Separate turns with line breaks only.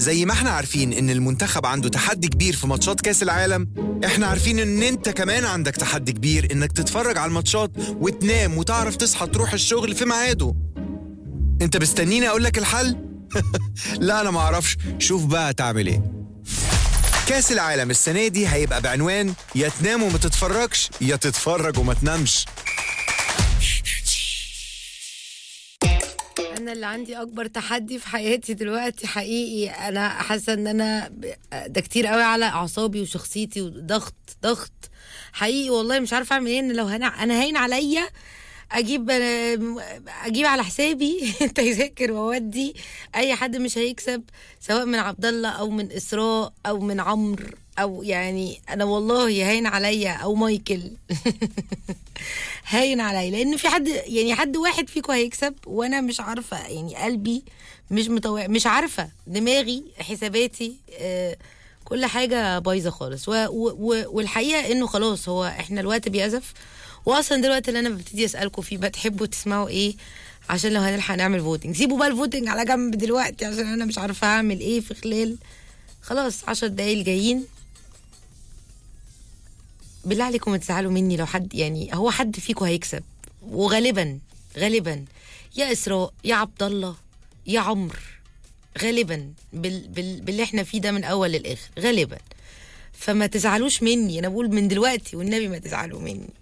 زي ما احنا عارفين ان المنتخب عنده تحدي كبير في ماتشات كاس العالم احنا عارفين ان انت كمان عندك تحدي كبير انك تتفرج على الماتشات وتنام وتعرف تصحى تروح الشغل في ميعاده انت مستنيني اقول لك الحل لا انا ما اعرفش شوف بقى تعمل ايه كاس العالم السنه دي هيبقى بعنوان يا تنام وما تتفرجش يا تتفرج وما تنامش
انا اللي عندي اكبر تحدي في حياتي دلوقتي حقيقي انا حاسه ان انا ب- ده كتير قوي على اعصابي وشخصيتي وضغط ضغط حقيقي والله مش عارفه اعمل ايه ان لو هنا انا هين عليا اجيب اجيب على حسابي انت يذاكر واودي اي حد مش هيكسب سواء من عبد الله او من اسراء او من عمرو او يعني انا والله هين عليا او مايكل هاين عليا لان في حد يعني حد واحد فيكم هيكسب وانا مش عارفه يعني قلبي مش متوع... مش عارفه دماغي حساباتي آه كل حاجه بايظه خالص و... و... و... والحقيقه انه خلاص هو احنا الوقت بيأزف واصلا دلوقتي اللي انا ببتدي اسالكم فيه بتحبوا تسمعوا ايه عشان لو هنلحق نعمل فوتنج سيبوا بقى الفوتنج على جنب دلوقتي عشان انا مش عارفه اعمل ايه في خلال خلاص عشر دقايق الجايين بالله عليكم ما تزعلوا مني لو حد يعني هو حد فيكم هيكسب وغالبا غالبا يا اسراء يا عبد الله يا عمرو غالبا بال بال باللي احنا فيه ده من اول للاخر غالبا فما تزعلوش مني انا بقول من دلوقتي والنبي ما تزعلوا مني